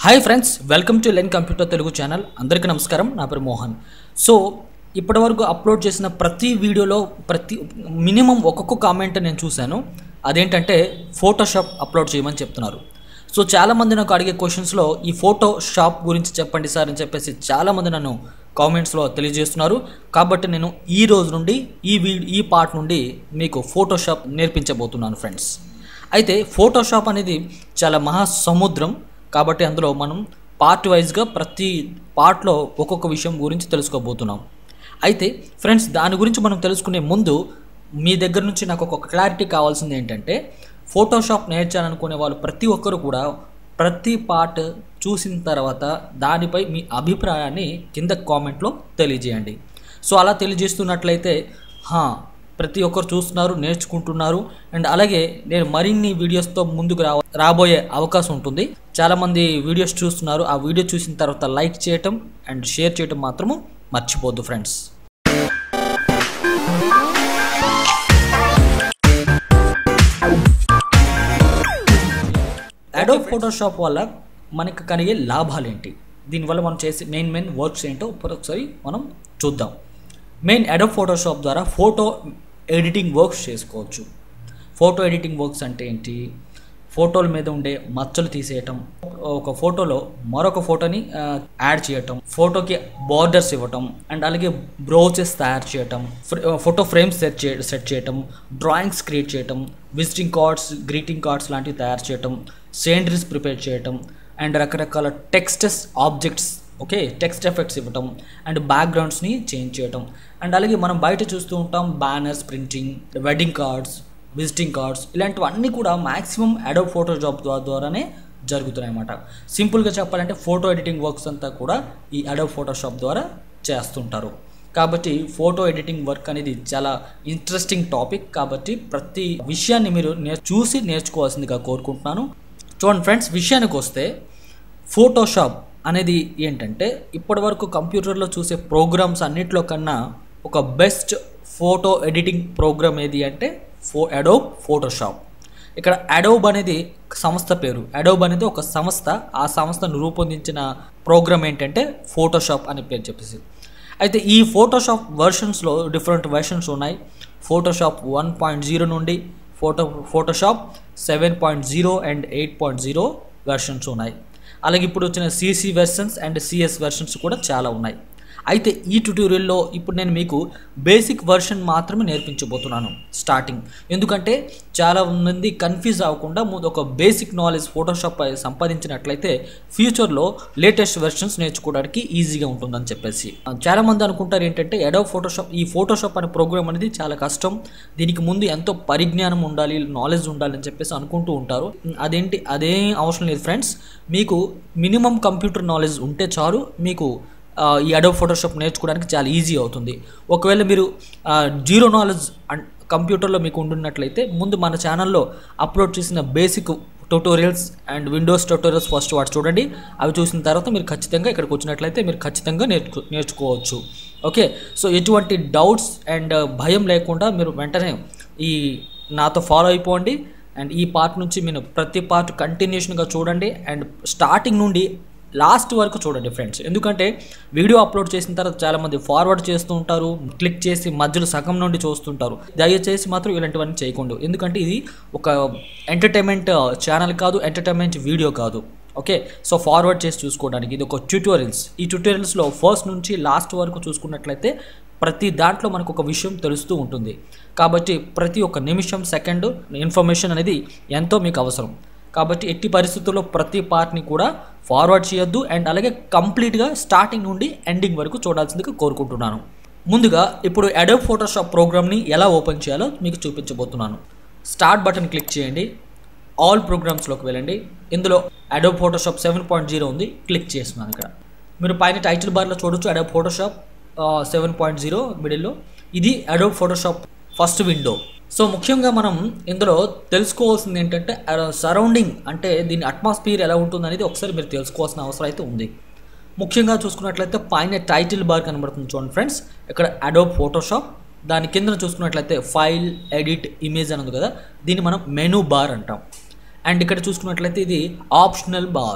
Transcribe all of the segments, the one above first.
hi friends welcome to len computer Telugu channel అందరికీ నమస్కారం నా పేరు మోహన్ సో ఇప్పటివరకు అప్లోడ్ చేసిన ప్రతి వీడియోలో ప్రతి మినిమం ఒక్కొక్క కామెంట్ నేను చూశాను అదేంటంటే ఫోటోషాప్ అప్లోడ్ చేయమని చెప్తున్నారు సో చాలామంది నాకు అడిగే క్వశ్చన్స్లో ఈ ఫోటో షాప్ గురించి చెప్పండి సార్ అని చెప్పేసి చాలామంది నన్ను కామెంట్స్లో తెలియజేస్తున్నారు కాబట్టి నేను ఈ రోజు నుండి ఈ వీ ఈ పార్ట్ నుండి మీకు ఫోటోషాప్ నేర్పించబోతున్నాను ఫ్రెండ్స్ అయితే ఫోటోషాప్ అనేది చాలా మహా సముద్రం కాబట్టి అందులో మనం పార్ట్ వైజ్గా ప్రతి పార్ట్లో ఒక్కొక్క విషయం గురించి తెలుసుకోబోతున్నాం అయితే ఫ్రెండ్స్ దాని గురించి మనం తెలుసుకునే ముందు మీ దగ్గర నుంచి నాకు ఒక క్లారిటీ కావాల్సింది ఏంటంటే ఫోటోషాప్ నేర్చాలనుకునే వాళ్ళు ప్రతి ఒక్కరు కూడా ప్రతి పార్ట్ చూసిన తర్వాత దానిపై మీ అభిప్రాయాన్ని కింద కామెంట్లో తెలియజేయండి సో అలా తెలియజేస్తున్నట్లయితే హా ప్రతి ఒక్కరు చూస్తున్నారు నేర్చుకుంటున్నారు అండ్ అలాగే నేను మరిన్ని వీడియోస్తో ముందుకు రా రాబోయే అవకాశం ఉంటుంది చాలామంది వీడియోస్ చూస్తున్నారు ఆ వీడియో చూసిన తర్వాత లైక్ చేయటం అండ్ షేర్ చేయటం మాత్రము మర్చిపోద్దు ఫ్రెండ్స్ అడో ఫోటోషాప్ వల్ల మనకు కలిగే లాభాలు ఏంటి దీనివల్ల మనం చేసే మెయిన్ మెయిన్ వర్క్స్ ఏంటో ఇప్పుడు ఒకసారి మనం చూద్దాం మెయిన్ అడో ఫోటోషాప్ ద్వారా ఫోటో ఎడిటింగ్ వర్క్స్ చేసుకోవచ్చు ఫోటో ఎడిటింగ్ వర్క్స్ అంటే ఏంటి ఫోటోల మీద ఉండే మచ్చలు తీసేయటం ఒక ఫోటోలో మరొక ఫోటోని ఆ, యాడ్ చేయటం ఫోటోకి బార్డర్స్ ఇవ్వటం అండ్ అలాగే బ్రౌచెస్ తయారు చేయటం ఫ్ర- ఫోటో ఫ్రేమ్స్ సెట్ చే సెట్ చేయటం డ్రాయింగ్స్ క్రియేట్ చేయటం విజిటింగ్ కార్డ్స్ గ్రీటింగ్ కార్డ్స్ లాంటివి తయారు చేయటం సేండరీస్ ప్రిపేర్ చేయటం అండ్ రకరకాల texts objects okay text effects ఇవ్వటం అండ్ బ్యాక్గ్రౌండ్స్ని చేంజ్ చేయటం అండ్ అలాగే మనం బయట చూస్తూ ఉంటాం banners printing wedding cards visiting cards ఇలాంటివన్నీ కూడా మ్యాక్సిమం అడోబ్ ఫోటోషాప్ ద్వారానే జరుగుతున్నాయి అన్నమాట సింపుల్గా చెప్పాలంటే ఫోటో ఎడిటింగ్ వర్క్స్ అంతా కూడా ఈ అడోబ్ ఫోటోషాప్ ద్వారా చేస్తుంటారు కాబట్టి ఫోటో ఎడిటింగ్ వర్క్ అనేది చాలా ఇంట్రెస్టింగ్ టాపిక్ కాబట్టి ప్రతి విషయాన్ని మీరు నేర్ చూసి నేర్చుకోవాల్సిందిగా కోరుకుంటున్నాను చూడండి ఫ్రెండ్స్ విషయానికి వస్తే ఫోటోషాప్ అనేది ఏంటంటే ఇప్పటివరకు కంప్యూటర్లో చూసే ప్రోగ్రామ్స్ అన్నిట్లో కన్నా ఒక బెస్ట్ ఫోటో ఎడిటింగ్ ప్రోగ్రామ్ ఏది అంటే ఫో అడోబ్ ఫోటోషాప్ ఇక్కడ అడోబ్ అనేది సంస్థ పేరు అడోబ్ అనేది ఒక సంస్థ ఆ సంస్థను రూపొందించిన ప్రోగ్రామ్ ఏంటంటే ఫోటోషాప్ అనే పేరు చెప్పేసి అయితే ఈ ఫోటోషాప్ వర్షన్స్లో డిఫరెంట్ వెర్షన్స్ ఉన్నాయి ఫోటోషాప్ వన్ పాయింట్ జీరో నుండి photo Photoshop seven point zero and eight point zero versions ఉన్నాయి అలాగే ఇప్పుడు వచ్చిన CC versions and CS versions కూడా చాలా ఉన్నాయి అయితే ఈ ట్యుటోరియల్లో ఇప్పుడు నేను మీకు బేసిక్ వర్షన్ మాత్రమే నేర్పించబోతున్నాను స్టార్టింగ్ ఎందుకంటే చాలా మంది కన్ఫ్యూజ్ అవ్వకుండా ముందు ఒక బేసిక్ నాలెడ్జ్ ఫోటోషాప్ పై సంపాదించినట్లయితే ఫ్యూచర్లో లేటెస్ట్ వెర్షన్స్ నేర్చుకోవడానికి ఈజీగా ఉంటుందని చెప్పేసి చాలా మంది అనుకుంటారు ఏంటంటే ఎడో ఫోటోషాప్ ఈ ఫోటోషాప్ అనే ప్రోగ్రామ్ అనేది చాలా కష్టం దీనికి ముందు ఎంతో పరిజ్ఞానం ఉండాలి నాలెడ్జ్ ఉండాలి అని చెప్పేసి అనుకుంటూ ఉంటారు అదేంటి అదేం అవసరం లేదు ఫ్రెండ్స్ మీకు మినిమం కంప్యూటర్ నాలెడ్జ్ ఉంటే చాలు మీకు ఆ, ఈ అడో ఫోటోషాప్ నేర్చుకోవడానికి చాలా ఈజీ అవుతుంది ఒకవేళ మీరు ఆ, జీరో నాలెడ్జ్ అండ్ కంప్యూటర్లో మీకు ఉంటున్నట్లయితే ముందు మన ఛానల్లో అప్లోడ్ చేసిన basic tutorials and Windows tutorials first వాటి చూడండి అవి చూసిన తర్వాత మీరు ఖచ్చితంగా ఇక్కడికి వచ్చినట్లయితే మీరు ఖచ్చితంగా నేర్చుకో నేర్చుకోవచ్చు ఓకే సో ఎటువంటి డౌట్స్ అండ్ భయం లేకుండా మీరు వెంటనే ఈ నాతో ఫాలో అయిపోండి అండ్ ఈ పార్ట్ నుంచి మీరు ప్రతి పార్ట్ కంటిన్యూషన్గా చూడండి అండ్ స్టార్టింగ్ నుండి లాస్ట్ వరకు చూడండి ఫ్రెండ్స్ ఎందుకంటే వీడియో అప్లోడ్ చేసిన తర్వాత చాలామంది ఫార్వర్డ్ చేస్తూ ఉంటారు క్లిక్ చేసి మధ్యలో సగం నుండి చూస్తుంటారు దయచేసి మాత్రం ఇలాంటివన్నీ చేయకుండా ఎందుకంటే ఇది ఒక ఎంటర్టైన్మెంట్ ఛానల్ కాదు ఎంటర్టైన్మెంట్ వీడియో కాదు ఓకే సో ఫార్వర్డ్ చేసి చూసుకోవడానికి ఇది ఒక ట్యూటోరియల్స్ ఈ ట్యూటోరియల్స్లో ఫస్ట్ నుంచి లాస్ట్ వరకు చూసుకున్నట్లయితే ప్రతి దాంట్లో మనకు ఒక విషయం తెలుస్తూ ఉంటుంది కాబట్టి ప్రతి ఒక్క నిమిషం సెకండ్ ఇన్ఫర్మేషన్ అనేది ఎంతో మీకు అవసరం కాబట్టి ఎట్టి పరిస్థితుల్లో ప్రతి పార్ట్ని కూడా ఫార్వర్డ్ చేయొద్దు అండ్ అలాగే కంప్లీట్గా స్టార్టింగ్ నుండి ఎండింగ్ వరకు చూడాల్సిందిగా కోరుకుంటున్నాను ముందుగా ఇప్పుడు అడోబ్ ఫోటోషాప్ ప్రోగ్రామ్ని ఎలా ఓపెన్ చేయాలో మీకు చూపించబోతున్నాను స్టార్ట్ బటన్ క్లిక్ చేయండి ఆల్ ప్రోగ్రామ్స్లోకి వెళ్ళండి ఇందులో Adobe Photoshop seven point zero ఉంది క్లిక్ చేస్తున్నాను ఇక్కడ మీరు పైన టైటిల్ బార్లో చూడొచ్చు Adobe Photoshop seven point zero మిడిల్లో ఇది Adobe Photoshop first window so ముఖ్యంగా మనం ఇందులో తెలుసుకోవాల్సింది ఏంటంటే సరౌండింగ్ అంటే దీని అట్మాస్ఫియర్ ఎలా ఉంటుంది అనేది ఒకసారి మీరు తెలుసుకోవాల్సిన అవసరం అయితే ఉంది ముఖ్యంగా చూసుకున్నట్లయితే పైన టైటిల్ బార్ కనబడుతుంది చూడండి ఫ్రెండ్స్ ఇక్కడ అడోబ్ ఫోటోషాప్ దాని కింద చూసుకున్నట్లయితే ఫైల్ ఎడిట్ ఇమేజ్ అని ఉంది కదా దీన్ని మనం మెనూ బార్ అంటాం అండ్ ఇక్కడ చూసుకున్నట్లయితే ఇది optional bar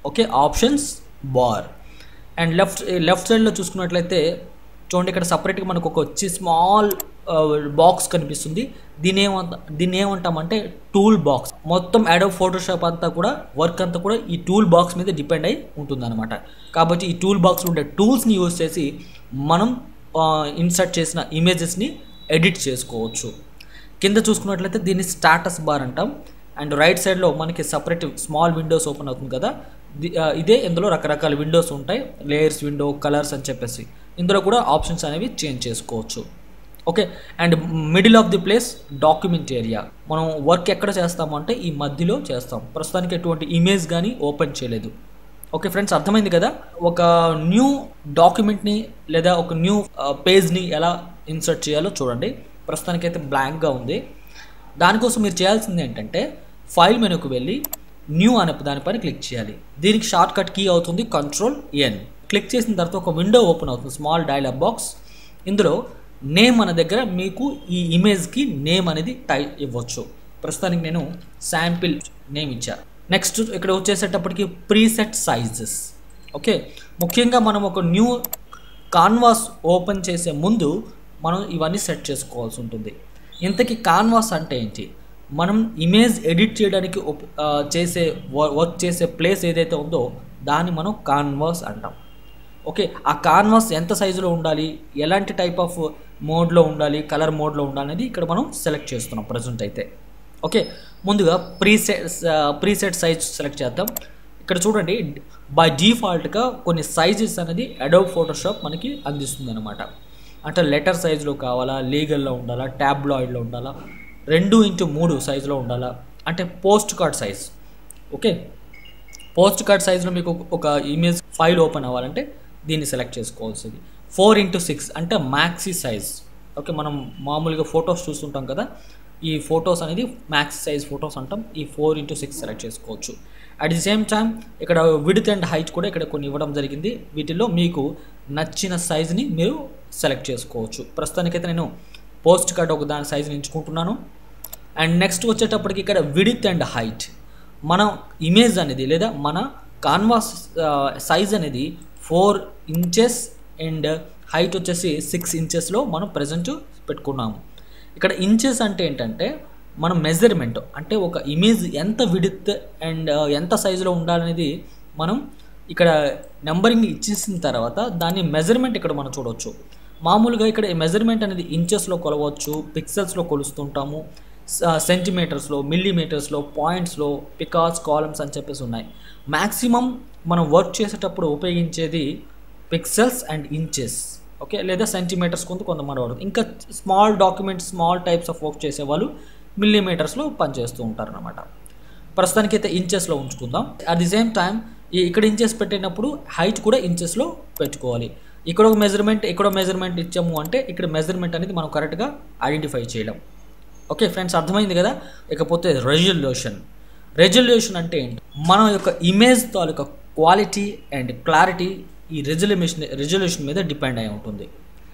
okay options bar and left left సైడ్లో చూసుకున్నట్లయితే చూడండి ఇక్కడ సపరేట్గా మనకు ఒక వచ్చి స్మాల్ బాక్స్ కనిపిస్తుంది దీని ఏమంట దీన్ని ఏమంటామంటే టూల్ బాక్స్ మొత్తం అడోబ్ ఫోటోషాప్ అంతా కూడా వర్క్ అంతా కూడా ఈ టూల్ బాక్స్ మీద డిపెండ్ అయి ఉంటుందన్నమాట కాబట్టి ఈ టూల్ బాక్స్లో ఉండే టూల్స్ని యూజ్ చేసి మనం ఇన్సర్ట్ చేసిన ఇమేజెస్ని ఎడిట్ చేసుకోవచ్చు కింద చూసుకున్నట్లయితే దీన్ని స్టాటస్ బార్ అంటాం అండ్ రైట్ సైడ్లో మనకి సపరేట్ స్మాల్ విండోస్ ఓపెన్ అవుతుంది కదా ది- ఆ, ఇదే ఇందులో రకరకాల విండోస్ ఉంటాయి లేయర్స్ విండో కలర్స్ అని చెప్పేసి ఇందులో కూడా ఆప్షన్స్ అనేవి చేంజ్ చేసుకోవచ్చు okay and middle of the place document area మనం వర్క్ ఎక్కడ చేస్తాము అంటే ఈ మధ్యలో చేస్తాం ప్రస్తుతానికి ఎటువంటి ఇమేజ్ కానీ ఓపెన్ చేయలేదు ఓకే ఫ్రెండ్స్ అర్థమైంది కదా ఒక న్యూ డాక్యుమెంట్ని లేదా ఒక న్యూ పేజ్ని ఎలా ఇన్సర్ట్ చేయాలో చూడండి ప్రస్తుతానికైతే బ్లాంక్గా ఉంది దానికోసం మీరు చేయాల్సింది ఏంటంటే ఫైల్ మెనూకి వెళ్ళి న్యూ అనే దానిపైన క్లిక్ చేయాలి దీనికి షార్ట్ కట్ కీ అవుతుంది కంట్రోల్ ఎన్ క్లిక్ చేసిన తర్వాత ఒక విండో ఓపెన్ అవుతుంది స్మాల్ డైలాగ్ బాక్స్ ఇందులో నేమ్ అనే దగ్గర మీకు ఈ ఇమేజ్కి నేమ్ అనేది టై ఇవ్వచ్చు ప్రస్తుతానికి నేను శాంపిల్ నేమ్ ఇచ్చా నెక్స్ట్ ఇక్కడ వచ్చేసేటప్పటికి ప్రీసెట్ సైజెస్ ఓకే ముఖ్యంగా మనం ఒక న్యూ కాన్వాస్ ఓపెన్ చేసే ముందు మనం ఇవన్నీ సెట్ చేసుకోవాల్సి ఉంటుంది ఇంతకీ కాన్వాస్ అంటే ఏంటి మనం ఇమేజ్ ఎడిట్ చేయడానికి ఉప్- ఆ, చేసే వ- వర్క్ చేసే ప్లేస్ ఏదైతే ఉందో దాన్ని మనం కాన్వాస్ అంటాం ఓకే ఆ కాన్వాస్ ఎంత సైజులో ఉండాలి ఎలాంటి టైప్ ఆఫ్ మోడ్లో ఉండాలి కలర్ మోడ్లో ఉండాలి అనేది ఇక్కడ మనం సెలెక్ట్ చేస్తున్నాం ప్రజెంట్ అయితే ఓకే ముందుగా ప్రీసెట్ ప్రీసెట్ సైజ్ సెలెక్ట్ చేద్దాం ఇక్కడ చూడండి బై డిఫాల్ట్గా కొన్ని సైజెస్ అనేది అడోబ్ ఫోటోషాప్ మనకి అందిస్తుంది అనమాట అంటే లెటర్ సైజులో కావాలా లీగల్లో ఉండాలా ట్యాబ్లాయిడ్లో ఉండాలా రెండు ఇంటూ మూడు సైజులో ఉండాలా అంటే post card size okay post card సైజులో మీకు ఒక ఇమేజ్ ఫైల్ ఓపెన్ అవ్వాలంటే దీన్ని సెలెక్ట్ చేసుకోవాల్సింది ఫోర్ ఇంటూ సిక్స్ అంటే మ్యాక్సీ సైజ్ ఓకే మనం మామూలుగా ఫొటోస్ చూస్తుంటాం కదా ఈ ఫొటోస్ అనేది మ్యాక్స్ సైజ్ ఫొటోస్ అంటాం ఈ ఫోర్ ఇంటూ సిక్స్ సెలెక్ట్ చేసుకోవచ్చు అట్ ది సేమ్ టైం ఇక్కడ విడ్త్ అండ్ హైట్ కూడా ఇక్కడ కొన్ని ఇవ్వడం జరిగింది వీటిలో మీకు నచ్చిన సైజుని మీరు సెలెక్ట్ చేసుకోవచ్చు ప్రస్తుతానికైతే నేను పోస్ట్ కార్డ్ ఒక దాని సైజుని ఎంచుకుంటున్నాను అండ్ నెక్స్ట్ వచ్చేటప్పటికి ఇక్కడ విడిత్ అండ్ హైట్ మన ఇమేజ్ అనేది లేదా మన కాన్వాస్ సైజ్ అనేది ఫోర్ ఇంచెస్ అండ్ హైట్ వచ్చేసి సిక్స్ ఇంచెస్లో మనం ప్రజెంట్ పెట్టుకున్నాము ఇక్కడ ఇంచెస్ అంటే ఏంటంటే మన మెజర్మెంట్ అంటే ఒక ఇమేజ్ ఎంత విడిత్ అండ్ ఎంత సైజులో ఉండాలనేది మనం ఇక్కడ నెంబరింగ్ ఇచ్చేసిన తర్వాత దాని మెజర్మెంట్ ఇక్కడ మనం చూడవచ్చు మామూలుగా ఇక్కడ మెజర్మెంట్ అనేది ఇంచెస్లో కొలవచ్చు పిక్సెల్స్లో కొలుస్తుంటాము సెంటీమీటర్స్లో మిల్లీమీటర్స్లో పాయింట్స్లో పికాస్ కాలమ్స్ అని చెప్పేసి ఉన్నాయి మ్యాక్సిమం మనం వర్క్ చేసేటప్పుడు ఉపయోగించేది పిక్సెల్స్ అండ్ ఇంచెస్ ఓకే లేదా సెంటీమీటర్స్ కొంత కొంతమంది వాడదు ఇంకా small documents small types of work చేసేవాళ్ళు మిల్లీమీటర్స్లో పనిచేస్తూ ఉంటారు అనమాట ప్రస్తుతానికి అయితే ఇంచెస్లో ఉంచుకుందాం అట్ ది సేమ్ టైం ఈ ఇక్కడ ఇంచెస్ పెట్టినప్పుడు హైట్ కూడా ఇంచెస్లో పెట్టుకోవాలి ఇక్కడ ఒక మెజర్మెంట్ ఇక్కడ మెజర్మెంట్ ఇచ్చాము అంటే ఇక్కడ మెజర్మెంట్ అనేది మనం కరెక్ట్గా ఐడెంటిఫై చేయలేం ఓకే ఫ్రెండ్స్ అర్థమైంది కదా ఇకపోతే రెజల్యూషన్ రెజల్యూషన్ అంటే ఏంటి మన యొక్క ఇమేజ్ తాలూకా క్వాలిటీ అండ్ క్లారిటీ ఈ రెజల్యూషన్ రెజల్యూషన్ మీద డిపెండ్ అయి ఉంటుంది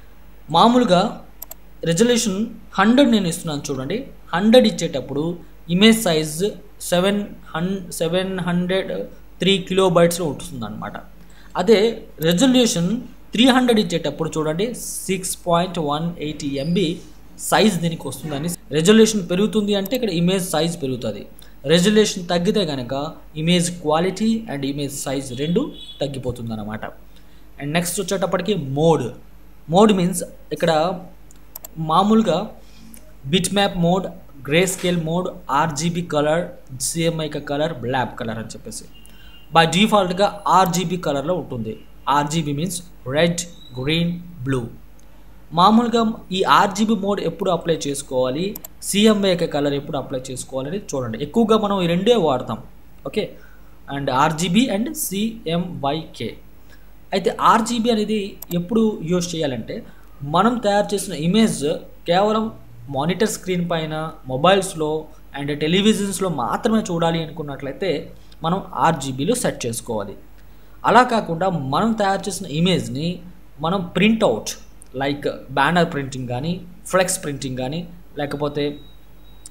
మామూలుగా రెజల్యూషన్ హండ్రెడ్ నేను ఇస్తున్నాను చూడండి హండ్రెడ్ ఇచ్చేటప్పుడు ఇమేజ్ సైజ్ సెవెన్ హన్ సెవెన్ హండ్రెడ్ త్రీ కిలో బైట్స్లో ఉంటుంది అనమాట అదే రెజల్యూషన్ త్రీ హండ్రెడ్ ఇచ్చేటప్పుడు చూడండి six point one eighty MB size దీనికి వస్తుందని రెజల్యూషన్ పెరుగుతుంది అంటే ఇక్కడ ఇమేజ్ సైజ్ పెరుగుతుంది రెజల్యూషన్ తగ్గితే కనుక image quality and image size రెండు తగ్గిపోతుంది అనమాట అండ్ నెక్స్ట్ వచ్చేటప్పటికి మోడ్ మోడ్ మీన్స్ ఇక్కడ మామూలుగా bit map mode grey scale mode RGB colour CMI colour black colour అని చెప్పేసి బై డిఫాల్ట్గా ఆర్జీబీ కలర్లో ఉంటుంది RGB means red green blue మామూలుగా ఈ ఆర్జీబీ మోడ్ ఎప్పుడు అప్లై చేసుకోవాలి సిఎంఐకే కలర్ ఎప్పుడు అప్లై చేసుకోవాలని చూడండి ఎక్కువగా మనం ఈ రెండే వాడతాం okay and RGB and CMYK అయితే ఆర్జీబీ అనేది ఎప్పుడు యూజ్ చేయాలంటే మనం తయారు చేసిన ఇమేజ్ కేవలం మానిటర్ స్క్రీన్ పైన మొబైల్స్లో అండ్ టెలివిజన్స్లో మాత్రమే చూడాలి అనుకున్నట్లయితే మనం ఆర్జీబీలో సెట్ చేసుకోవాలి అలా కాకుండా మనం తయారు చేసిన ఇమేజ్ని మనం ప్రింట్అవుట్ లైక్ బ్యానర్ ప్రింటింగ్ కానీ ఫ్లెక్స్ ప్రింటింగ్ కానీ లేకపోతే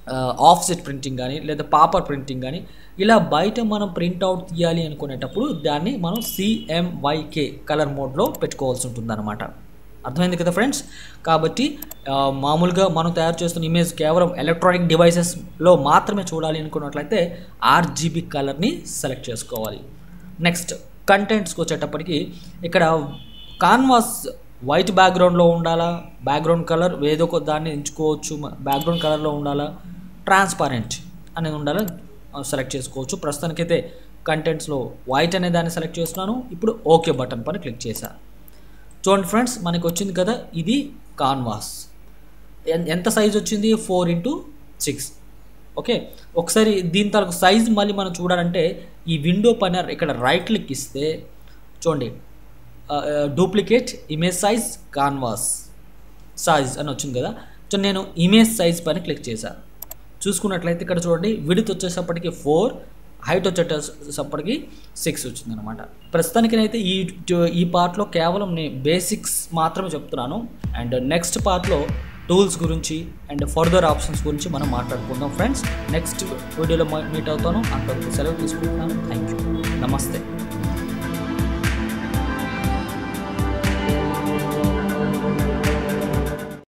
ఆఫ్సెట్ ప్రింటింగ్ కానీ లేదా పాపర్ ప్రింటింగ్ కానీ ఇలా బయట మనం ప్రింట్అవుట్ తీయాలి అనుకునేటప్పుడు దాన్ని మనం సిఎంవైకే కలర్ మోడ్లో పెట్టుకోవాల్సి ఉంటుంది అనమాట అర్థమైంది కదా ఫ్రెండ్స్ కాబట్టి ఆ, మామూలుగా మనం తయారు చేస్తున్న ఇమేజ్ కేవలం ఎలక్ట్రానిక్ డివైసెస్లో మాత్రమే చూడాలి అనుకున్నట్లయితే ఆర్జీబీ కలర్ని సెలెక్ట్ చేసుకోవాలి నెక్స్ట్ కంటెంట్స్కి వచ్చేటప్పటికి ఇక్కడ కాన్వాస్ వైట్ బ్యాక్గ్రౌండ్లో ఉండాలా బ్యాక్గ్రౌండ్ కలర్ ఏదో ఒక దాన్ని ఎంచుకోవచ్చు బ్యాక్గ్రౌండ్ కలర్లో ఉండాలా ట్రాన్స్పరెంట్ అనేది ఉండాలా సెలెక్ట్ చేసుకోవచ్చు ప్రస్తుతానికైతే కంటెంట్స్లో వైట్ అనే దాన్ని సెలెక్ట్ చేస్తున్నాను ఇప్పుడు ఓకే బటన్ పైన క్లిక్ చేశాను చూడండి ఫ్రెండ్స్ మనకి వచ్చింది కదా ఇది కాన్వాస్ ఎన్- ఎంత సైజ్ వచ్చింది ఫోర్ ఇంటూ సిక్స్ ఓకే ఒకసారి దీని తాలూకు సైజ్ మళ్ళీ మనం చూడాలంటే ఈ విండో పైన ఇక్కడ రైట్ క్లిక్ ఇస్తే చూడండి duplicate image size canvas size అని వచ్చింది కదా సో నేను ఇమేజ్ సైజ్ పైన క్లిక్ చేశాను చూసుకున్నట్లయితే ఇక్కడ చూడండి విడుత్ వచ్చేసప్పటికి ఫోర్ హైట్ వచ్చేటప్పటికి సిక్స్ వచ్చింది అనమాట ప్రస్తుతానికైతే ఈ ఈ పార్ట్లో కేవలం నేను బేసిక్స్ మాత్రమే చెప్తున్నాను అండ్ నెక్స్ట్ పార్ట్లో టూల్స్ గురించి అండ్ ఫర్దర్ ఆప్షన్స్ గురించి మనం మాట్లాడుకుందాం ఫ్రెండ్స్ నెక్స్ట్ వీడియోలో మీట్ అవుతాను అంతవరకు సెలవు తీసుకుంటున్నాను థ్యాంక్ యూ నమస్తే